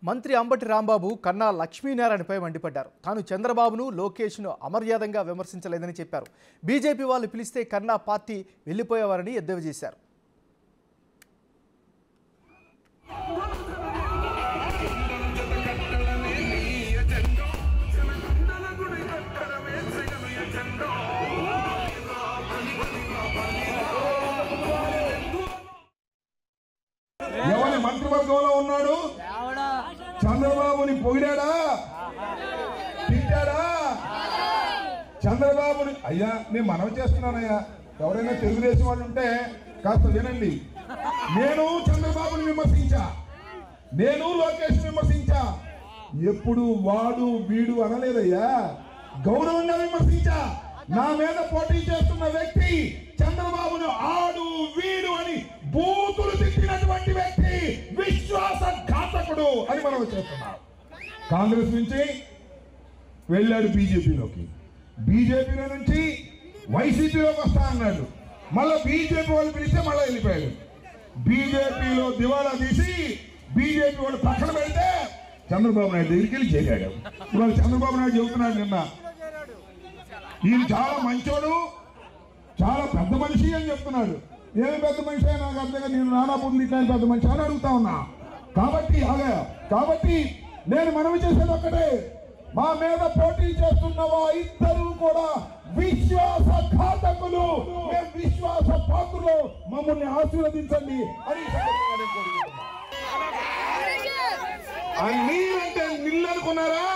మంత్రి అంబటి రాంబాబు కన్నా లక్ష్మీనారాయణపై మండిపడ్డారు తాను చంద్రబాబును లోకేష్ను అమర్యాదంగా విమర్శించలేదని చెప్పారు బీజేపీ వాళ్ళు పిలిస్తే కన్నా పార్టీ వెళ్లిపోయేవారని ఎద్దేవా చేశారు ఎవరి మంత్రివర్గంలో ఉన్నాడు చంద్రబాబుని పొగిడాడా తిట్టాడా చంద్రబాబుని అయ్యా నేను మనవి చేస్తున్నానయ్యా ఎవరైనా తెలుగుదేశం వాళ్ళు ఉంటే కాస్త వినండి నేను చంద్రబాబుని విమర్శించా నేను లోకేష్ విమర్శించా ఎప్పుడు వాడు వీడు అనలేదయ్యా గౌరవంగా విమర్శించా నా మీద పోటీ చేస్తున్న వ్యక్తి చంద్రబాబును ఆడు వీడు అని బూతులు తిట్టినటువంటి వ్యక్తి విశ్వాస ఘాతకుడు అని మనం చేస్తున్నాం కాంగ్రెస్ నుంచి వెళ్ళాడు బీజేపీలోకి బీజేపీలో నుంచి వైసీపీలోకి వస్తా అన్నాడు మళ్ళీ బీజేపీ వాళ్ళు పిలిస్తే మళ్ళీ వెళ్ళిపోయాడు బీజేపీలో దివాలా తీసి బీజేపీ వాళ్ళు పక్కన పెడితే చంద్రబాబు నాయుడు దగ్గరికి వెళ్ళి చేరాడు ఇవాళ చంద్రబాబు నాయుడు చెబుతున్నాడు నిన్న ఈయన చాలా మంచోడు చాలా పెద్ద మనిషి అని చెప్తున్నాడు ఏమి పెద్ద మనిషి అని నాకు అర్థంగా నేను నానా పొంది ఇట్లాంటి పెద్ద మనిషి అని అడుగుతా ఉన్నా కాబట్టి అదే కాబట్టి నేను మనవి చేసేది ఒక్కటే మా మీద పోటీ చేస్తున్న వా ఇద్దరు కూడా విశ్వాస ఘాతకులు మేము విశ్వాస పాత్రలు మమ్మల్ని ఆశీర్వదించండి అని ఈ సందర్భంగా నేను కోరుకుంటున్నా. ఆ నీళ్ళంటే నిల్లు అనుకున్నారా